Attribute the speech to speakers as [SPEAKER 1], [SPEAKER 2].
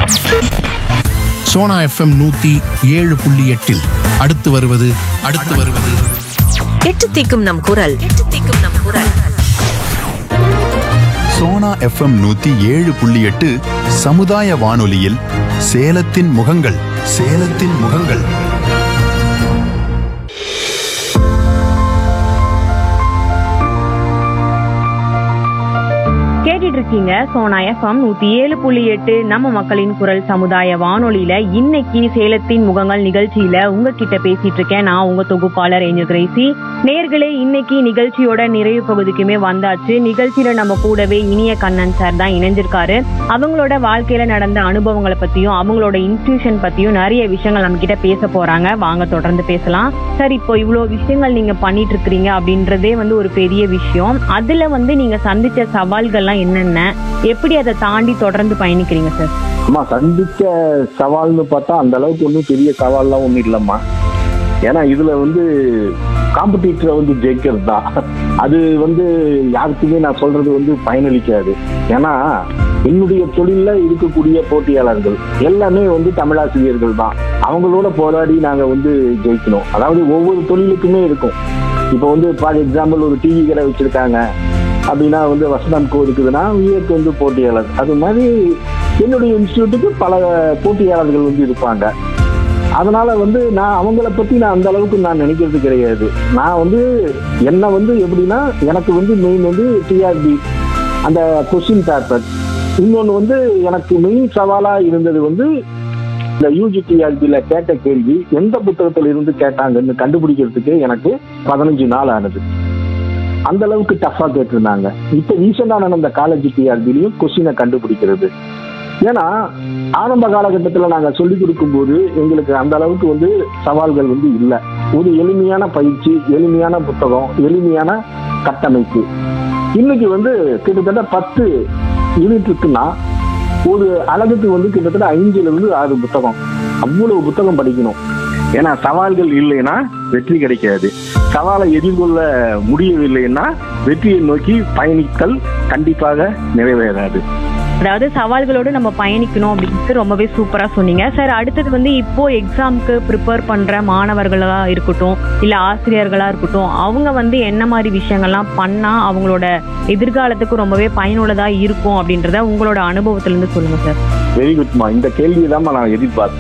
[SPEAKER 1] Sona FM நூத்தி ஏழு புள்ளி எட்டில் அடுத்து வருவது அடுத்து வருவது
[SPEAKER 2] எட்டு தீக்கும் நம் குரல் எட்டு தீக்கும் நம் குரல்
[SPEAKER 3] சோனா எஃப்எம் நூத்தி ஏழு புள்ளி எட்டு சமுதாய வானொலியில் சேலத்தின் முகங்கள் சேலத்தின் முகங்கள்
[SPEAKER 4] கேட்டுட்டு இருக்கீங்க சோனா எஃப்எம் நூத்தி ஏழு புள்ளி எட்டு நம்ம மக்களின் குரல் சமுதாய வானொலியில இன்னைக்கு சேலத்தின் முகங்கள் நிகழ்ச்சியில உங்ககிட்ட பேசிட்டு இருக்கேன் நான் உங்க தொகுப்பாளர் ஏஞ்சல் கிரேசி நேர்களே இன்னைக்கு நிகழ்ச்சியோட நிறைவு பகுதிக்குமே வந்தாச்சு நிகழ்ச்சியில நம்ம கூடவே இனிய கண்ணன் சார் தான் இணைஞ்சிருக்காரு அவங்களோட வாழ்க்கையில நடந்த அனுபவங்களை பத்தியும் அவங்களோட இன்ஸ்டியூஷன் பத்தியும் நிறைய விஷயங்கள் நம்ம கிட்ட பேச போறாங்க வாங்க தொடர்ந்து பேசலாம் சார் இப்போ இவ்வளவு விஷயங்கள் நீங்க பண்ணிட்டு இருக்கிறீங்க அப்படின்றதே வந்து ஒரு பெரிய விஷயம் அதுல வந்து நீங்க சந்திச்ச சவால்கள்லாம் என்னென்ன எப்படி அதை தாண்டி தொடர்ந்து பயணிக்கிறீங்க சார்
[SPEAKER 5] அம்மா சந்திச்ச சவால்னு பார்த்தா அந்த அளவுக்கு ஒன்றும் பெரிய சவால்லாம் ஒன்றும் இல்லைம்மா ஏன்னா இதுல வந்து காம்படிட்டரை வந்து ஜெயிக்கிறது தான் அது வந்து யாருக்குமே நான் சொல்றது வந்து பயனளிக்காது ஏன்னா என்னுடைய தொழில்ல இருக்கக்கூடிய போட்டியாளர்கள் எல்லாமே வந்து தமிழாசிரியர்கள் தான் அவங்களோட போராடி நாங்க வந்து ஜெயிக்கணும் அதாவது ஒவ்வொரு தொழிலுக்குமே இருக்கும் இப்போ வந்து ஃபார் எக்ஸாம்பிள் ஒரு டிவி கடை வச்சிருக்காங்க அப்படின்னா வந்து வசந்தம் கோ இருக்குதுன்னா விவேக் வந்து போட்டியாளர் அது மாதிரி என்னுடைய இன்ஸ்டியூட்டுக்கு பல போட்டியாளர்கள் வந்து இருப்பாங்க அதனால வந்து நான் அவங்கள பத்தி நான் அந்த அளவுக்கு நான் நினைக்கிறது கிடையாது நான் வந்து என்ன வந்து எப்படின்னா எனக்கு வந்து மெயின் வந்து டிஆர்பி அந்த கொஸ்டின் பேப்பர் இன்னொன்று வந்து எனக்கு மெயின் சவாலா இருந்தது வந்து இந்த யூஜி டிஆர்பியில கேட்ட கேள்வி எந்த புத்தகத்துல இருந்து கேட்டாங்கன்னு கண்டுபிடிக்கிறதுக்கு எனக்கு பதினஞ்சு நாள் ஆனது அந்த அளவுக்கு டஃபா கேட்டிருந்தாங்க இப்ப ரீசெண்டா நடந்த காலேஜ் டிஆர்பிலையும் கொஸ்டினை கண்டுபிடிக்கிறது ஏன்னா ஆரம்ப காலகட்டத்துல நாங்க சொல்லி கொடுக்கும்போது எங்களுக்கு அந்த அளவுக்கு வந்து சவால்கள் வந்து இல்லை ஒரு எளிமையான பயிற்சி எளிமையான புத்தகம் எளிமையான கட்டமைப்பு இன்னைக்கு வந்து கிட்டத்தட்ட பத்து யூனிட் இருக்குன்னா ஒரு அழகுக்கு வந்து கிட்டத்தட்ட ஐந்துல இருந்து ஆறு புத்தகம் அவ்வளவு புத்தகம் படிக்கணும் ஏன்னா சவால்கள் இல்லைன்னா வெற்றி கிடைக்காது சவாலை எதிர்கொள்ள முடியவில்லைன்னா வெற்றியை நோக்கி பயணித்தல் கண்டிப்பாக நிறைவேறாது
[SPEAKER 4] அதாவது சவால்களோடு நம்ம பயணிக்கணும் அப்படின்ட்டு ரொம்பவே சூப்பரா சொன்னீங்க சார் அடுத்தது வந்து இப்போ எக்ஸாம்க்கு ப்ரிப்பேர் பண்ற மாணவர்களா இருக்கட்டும் இல்ல ஆசிரியர்களா இருக்கட்டும் அவங்க வந்து என்ன மாதிரி விஷயங்கள்லாம் பண்ணா அவங்களோட எதிர்காலத்துக்கு ரொம்பவே பயனுள்ளதா இருக்கும் அப்படின்றத உங்களோட அனுபவத்துல இருந்து சொல்லுங்க சார்
[SPEAKER 5] வெரி குட்மா இந்த கேள்வியை தான் நான் எதிர்பார்த்தேன்